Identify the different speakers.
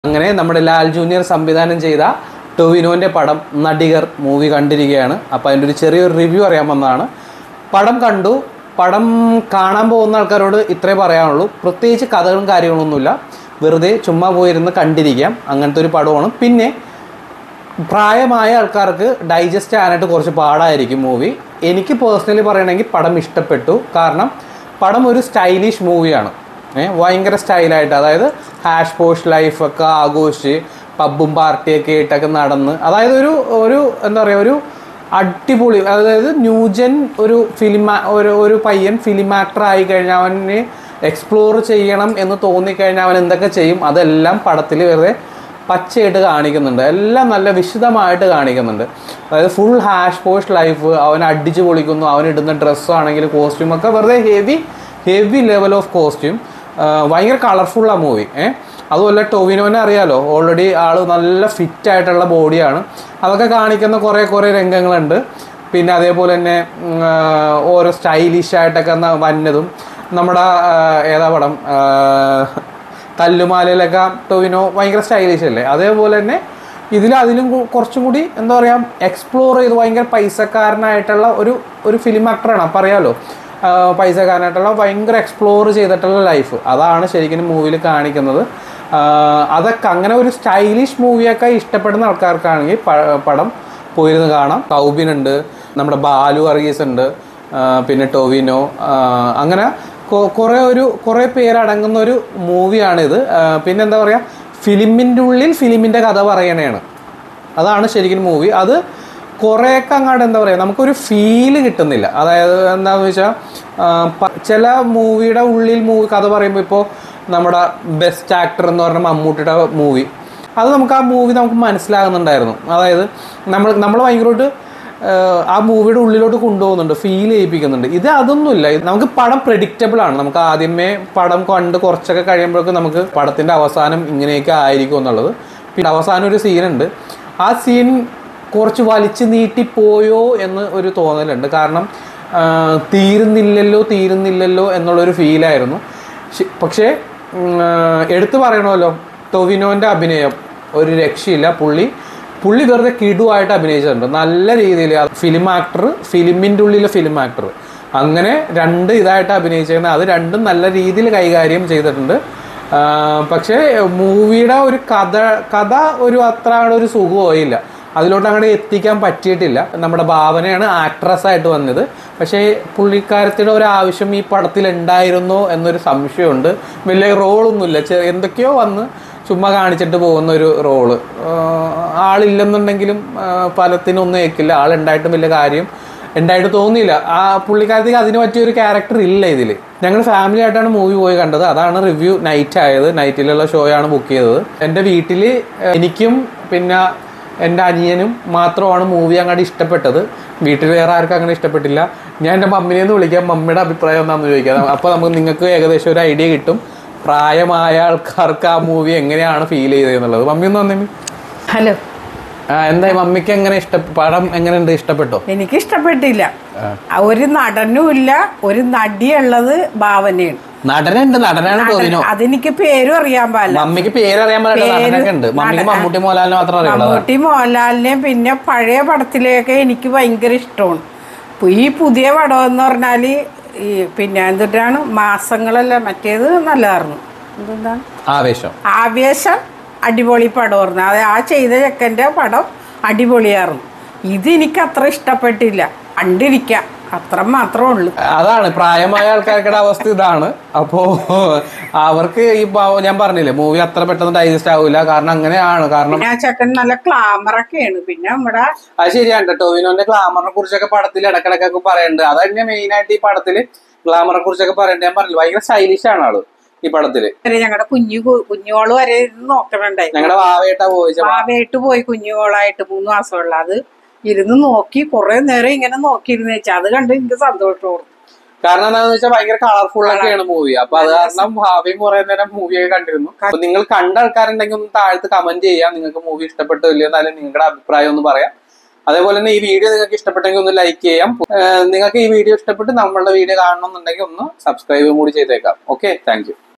Speaker 1: അങ്ങനെ നമ്മുടെ ലാൽ ജൂനിയർ സംവിധാനം ചെയ്ത ടൊവിനോന്റെ പടം നടികർ മൂവി കണ്ടിരിക്കുകയാണ് അപ്പോൾ അതിൻ്റെ ഒരു ചെറിയൊരു റിവ്യൂ അറിയാൻ വന്നതാണ് പടം കണ്ടു പടം കാണാൻ പോകുന്ന ആൾക്കാരോട് ഇത്രേ പറയാനുള്ളൂ പ്രത്യേകിച്ച് കഥകളും കാര്യങ്ങളൊന്നുമില്ല വെറുതെ ചുമ്മാ പോയിരുന്ന് കണ്ടിരിക്കാം അങ്ങനത്തെ ഒരു പടമാണ് പിന്നെ പ്രായമായ ആൾക്കാർക്ക് ഡൈജസ്റ്റ് ചെയ്യാനായിട്ട് കുറച്ച് പാടായിരിക്കും മൂവി എനിക്ക് പേഴ്സണലി പറയണമെങ്കിൽ പടം ഇഷ്ടപ്പെട്ടു കാരണം പടം ഒരു സ്റ്റൈലിഷ് മൂവിയാണ് ഏഹ് ഭയങ്കര സ്റ്റൈലായിട്ട് അതായത് ഹാഷ് പോഷ് ലൈഫൊക്കെ ആഘോഷിച്ച് പബ്ബും പാർട്ടിയൊക്കെ ആയിട്ടൊക്കെ നടന്ന് അതായത് ഒരു ഒരു എന്താ പറയുക ഒരു അടിപൊളി അതായത് ന്യൂജൻ ഒരു ഫിലിം ഒരു ഒരു പയ്യൻ ഫിലിം ആക്ടർ ആയി കഴിഞ്ഞാൽ അവന് എക്സ്പ്ലോർ ചെയ്യണം എന്ന് തോന്നിക്കഴിഞ്ഞാൽ അവൻ എന്തൊക്കെ ചെയ്യും അതെല്ലാം പടത്തിൽ വെറുതെ പച്ചയായിട്ട് കാണിക്കുന്നുണ്ട് എല്ലാം നല്ല വിശദമായിട്ട് കാണിക്കുന്നുണ്ട് അതായത് ഫുൾ ഹാഷ് പോസ്റ്റ് ലൈഫ് അവൻ അടിച്ചു പൊളിക്കുന്നു അവൻ ഇടുന്ന ഡ്രസ്സാണെങ്കിൽ കോസ്റ്റ്യൂം ഒക്കെ വെറുതെ heavy heavy level of costume ഭയങ്കര കളർഫുൾ ആ മൂവി ഏഹ് അതുമല്ല ടൊവിനോനെ അറിയാലോ ഓൾറെഡി ആൾ നല്ല ഫിറ്റ് ആയിട്ടുള്ള ബോഡിയാണ് അതൊക്കെ കാണിക്കുന്ന കുറേ കുറേ രംഗങ്ങളുണ്ട് പിന്നെ അതേപോലെ തന്നെ ഉം, ആ, ഓരോ സ്റ്റൈലിഷ് ആയിട്ടൊക്കെ ന- വന്നതും നമ്മുടെ ആ, ഏതാ പടം ആ, തല്ലുമാലയിലൊക്കെ ടൊവിനോ ഭയങ്കര സ്റ്റൈലിഷ് അല്ലേ അതേപോലെ തന്നെ ഇതിൽ അതിലും കു- കുറച്ചും കൂടി എന്താ പറയുക എക്സ്പ്ലോർ ചെയ്ത് ഭയങ്കര പൈസക്കാരനായിട്ടുള്ള ഒരു ഒരു ഫിലിം ആക്ടറാണ് അപ്പം അറിയാലോ ആ, പൈസക്കാരനായിട്ടുള്ള ഭയങ്കര എക്സ്പ്ലോർ ചെയ്തിട്ടുള്ള ലൈഫ് അതാണ് ശരിക്കും മൂവിയിൽ കാണിക്കുന്നത് ആ, അതൊക്കെ അങ്ങനെ ഒരു സ്റ്റൈലിഷ് മൂവിയൊക്കെ ഇഷ്ടപ്പെടുന്ന ആൾക്കാർക്കാണെങ്കിൽ പ- പടം പോയിരുന്ന് കാണാം കൗബിനുണ്ട് നമ്മുടെ ബാലു വർഗീസ് ഉണ്ട് ആ, പിന്നെ ടൊവിനോ ആ, അങ്ങനെ കൊ- കുറേ ഒരു കുറേ പേരടങ്ങുന്ന ഒരു മൂവിയാണിത് ആ, പിന്നെ എന്താ പറയുക ഫിലിമിൻ്റെ ഉള്ളിൽ ഫിലിമിൻ്റെ കഥ പറയണതാണ് അതാണ് ശരിക്കും മൂവി അത് കുറേയൊക്കെ അങ്ങോട്ട് എന്താ പറയുക നമുക്കൊരു ഫീല് കിട്ടുന്നില്ല അതായത് എന്താണെന്ന് വെച്ചാൽ ചില മൂവിയുടെ ഉള്ളിൽ മൂവി കഥ പറയുമ്പോൾ ഇപ്പോൾ നമ്മുടെ ബെസ്റ്റ് ആക്ടർ എന്ന് പറഞ്ഞ മമ്മൂട്ടിയുടെ മൂവി അത് നമുക്ക് ആ മൂവി നമുക്ക് മനസ്സിലാകുന്നുണ്ടായിരുന്നു അതായത് നമ്മൾ നമ്മൾ ഭയങ്കരമായിട്ട് ആഹ് ആ മൂവിയുടെ ഉള്ളിലോട്ട് കൊണ്ടുപോകുന്നുണ്ട് ഫീൽ ചെയ്യിപ്പിക്കുന്നുണ്ട് ഇത് അതൊന്നുമില്ല ഇത് നമുക്ക് പടം പ്രഡിക്റ്റബിൾ ആണ് നമുക്ക് ആദ്യമേ പടം കണ്ട് കുറച്ചൊക്കെ കഴിയുമ്പോഴേക്കും നമുക്ക് പടത്തിന്റെ അവസാനം ഇങ്ങനെയൊക്കെ ആയിരിക്കും എന്നുള്ളത് പിന്നെ അവസാനം ഒരു സീനുണ്ട് ആ സീൻ കുറച്ച് വലിച്ചു നീട്ടിപ്പോയോ എന്ന് ഒരു തോന്നലുണ്ട് കാരണം ആഹ് തീരുന്നില്ലല്ലോ തീരുന്നില്ലല്ലോ എന്നുള്ളൊരു ഫീലായിരുന്നു ശ- പക്ഷേ ഉം, ആഹ് എടുത്തു പറയണമല്ലോ ടൊവിനോന്റെ അഭിനയം ഒരു രക്ഷയില്ല പുള്ളി പുള്ളി വെറുതെ കിടുവായിട്ട് അഭിനയിച്ചിട്ടുണ്ട് നല്ല രീതിയിൽ ഫിലിം ആക്ടർ ഫിലിമിൻ്റെ ഉള്ളിലെ ഫിലിം ആക്ടർ അങ്ങനെ രണ്ട് ഇതായിട്ട് അഭിനയിച്ചിരുന്നത് അത് രണ്ടും നല്ല രീതിയിൽ കൈകാര്യം ചെയ്തിട്ടുണ്ട് ആ, പക്ഷേ മൂവിയുടെ ഒരു കഥ കഥ ഒരു അത്ര അങ്ങട് ഒരു സുഖമായില്ല അതിലോട്ട് അങ്ങോട്ട് എത്തിക്കാൻ പറ്റിയിട്ടില്ല നമ്മുടെ ഭാവനയാണ് ആക്ട്രസ് ആയിട്ട് വന്നത് പക്ഷേ പുള്ളിക്കാരത്തിയുടെ ഒരു ആവശ്യം ഈ പടത്തിൽ ഉണ്ടായിരുന്നോ എന്നൊരു സംശയമുണ്ട് വലിയ റോളൊന്നുമില്ല ചെ- എന്തൊക്കെയോ വന്ന് ചുമ്മാ കാണിച്ചിട്ട് പോകുന്ന ഒരു റോള് ആളില്ലെന്നുണ്ടെങ്കിലും ആ, ഫലത്തിനൊന്നും ഏക്കില്ല ആളുണ്ടായിട്ടും വലിയ കാര്യം ഉണ്ടായിട്ട് തോന്നിയില്ല ആ പുള്ളിക്കാരത്തേക്ക് അതിന് പറ്റിയ ഒരു ക്യാരക്ടർ ഇല്ല ഇതിൽ ഞങ്ങൾ ഫാമിലി ആയിട്ടാണ് മൂവി പോയി കണ്ടത് അതാണ് റിവ്യൂ നൈറ്റ് ആയത് നൈറ്റിലുള്ള ഷോ ആണ് ബുക്ക് ചെയ്തത് എൻ്റെ വീട്ടിൽ എനിക്കും പിന്നെ എൻ്റെ അനിയനും മാത്രമാണ് മൂവി അങ്ങോട്ട് ഇഷ്ടപ്പെട്ടത് വീട്ടിൽ വേറെ ആർക്കും അങ്ങനെ ഇഷ്ടപ്പെട്ടില്ല ഞാൻ എൻ്റെ മമ്മിനെ ഒന്ന് വിളിക്കാം മമ്മിയുടെ അഭിപ്രായം എന്താണെന്ന് ചോദിക്കാം അപ്പോൾ നമുക്ക് നിങ്ങൾക്ക് ഏകദേശം ഒരു ഐഡിയ കിട്ടും പ്രായമായ ആൾക്കാർക്ക് ആ മൂവി എങ്ങനെയാണ് ഫീൽ ചെയ്തത് എന്നുള്ളത് മമ്മി ഒന്ന് വന്നേ
Speaker 2: ഹലോ
Speaker 1: ആ എന്തായി മമ്മിക്ക് എങ്ങനെ ഇഷ്ട പടം എങ്ങനെയുണ്ട് ഇഷ്ടപ്പെട്ടോ
Speaker 2: എനിക്ക് ഇഷ്ടപ്പെട്ടില്ല ഒരു നടനും ഇല്ല ഒരു നടിയുള്ളത് ഭാവനയാണ്
Speaker 1: നടനുണ്ട് നടനാണ് ടോവിനോ
Speaker 2: അതെനിക്ക് പേരും അറിയാൻ പാടില്ല
Speaker 1: മമ്മിക്ക് പേരറിയാൻ പാടില്ല
Speaker 2: പേര്
Speaker 1: നടനൊക്കെ ഉണ്ട് മമ്മിക്ക് മമ്മൂട്ടി മോഹൻലാലിനെ മാത്രം അറിയുള്ളൂ
Speaker 2: മമ്മൂട്ടി മോഹൻലാലിനെയും പിന്നെ പഴയ പടത്തിലെയൊക്കെ എനിക്ക് ഭയങ്കര ഇഷ്ടമാണ് ഇപ്പൊ ഈ പുതിയ പടം എന്ന് പറഞ്ഞാൽ ഈ പിന്നെ എന്തിട്ടാണ് മാസങ്ങളല്ല മറ്റേത് നല്ലതായിരുന്നു എന്താണ്
Speaker 1: ആവേശം
Speaker 2: ആവേശം അടിപൊളി പടമായിരുന്നു അത് ആ ചെയ്ത ചെക്കൻ്റെ പടം അടിപൊളിയായിരുന്നു ഇത് എനിക്ക് അത്ര ഇഷ്ടപ്പെട്ടില്ല കണ്ടിരിക്കാം അത്ര മാത്രമേ ഉള്ളൂ
Speaker 1: അതാണ് പ്രായമായ ആൾക്കാർക്കുടെ അവസ്ഥ ഇതാണ് അപ്പോ അവർക്ക് ഈ പ- ഞാൻ പറഞ്ഞില്ലേ മൂവി അത്ര പെട്ടെന്ന് ഡൈജസ്റ്റ് ആവില്ല കാരണം അങ്ങനെയാണ് കാരണം
Speaker 2: പിന്നെ ആ ചെക്കൻ നല്ല ക്ലാമറൊക്കെയാണ് പിന്നെ നമ്മുടെ
Speaker 1: അത് ശരിയാണ് കേട്ടോ ടോവിനോന്റെ ഗ്ലാമറിനെ കുറിച്ചൊക്കെ പടത്തിൽ ഇടക്കിടക്കൊക്കെ പറയുന്നുണ്ട് അത് തന്നെ മെയിൻ ആയിട്ട് ഈ പടത്തില് ഗ്ലാമറിനെ കുറിച്ചൊക്കെ പറയുന്നുണ്ട് ഞാൻ പറഞ്ഞില്ല ഭയങ്കര സ്റ്റൈലിഷ് ആണ് ആള് ഈ പടത്തില്
Speaker 2: വരെ ഞങ്ങളുടെ കുഞ്ഞു കു- കുഞ്ഞോള് വരെ ഇരുന്ന് നോക്കണുണ്ടായി
Speaker 1: ഞങ്ങളുടെ വാവയായിട്ടാ പോയിച്ച
Speaker 2: ഭാവയായിട്ട് പോയി കുഞ്ഞുമോളായിട്ട് മൂന്ന് മാസമുള്ള അത് ഇരുന്ന് നോക്കി കുറെ നേരം ഇങ്ങനെ നോക്കിയിരുന്ന് വെച്ചാൽ അത് കണ്ട് എനിക്ക് സന്തോഷമായിരുന്നു
Speaker 1: കാരണം എന്താണെന്ന് വെച്ചാൽ ഭയങ്കര കളർഫുൾ ഒക്കെയാണ് മൂവി അപ്പൊ അത് കാരണം ഭാവിയും കുറെ നേരം മൂവിയൊക്കെ കണ്ടിരുന്നു അപ്പൊ നിങ്ങൾ കണ്ട ആൾക്കാരുണ്ടെങ്കിൽ ഒന്ന് താഴത്ത് കമന്റ് ചെയ്യാം നിങ്ങൾക്ക് മൂവി ഇഷ്ടപ്പെട്ടോ ഇല്ലയോ എന്നാലും നിങ്ങളുടെ അഭിപ്രായം ഒന്ന് പറയാം അതേപോലെ തന്നെ ഈ വീഡിയോ നിങ്ങൾക്ക് ഇഷ്ടപ്പെട്ടെങ്കിൽ ഒന്ന് ലൈക്ക് ചെയ്യാം ഏഹ് നിങ്ങൾക്ക് ഈ വീഡിയോ ഇഷ്ടപ്പെട്ട് നമ്മളുടെ വീഡിയോ കാണണമെന്നുണ്ടെങ്കിൽ ഒന്ന് സബ്സ്ക്രൈബും കൂടി ചെയ്തേക്കാം ഓക്കെ താങ്ക്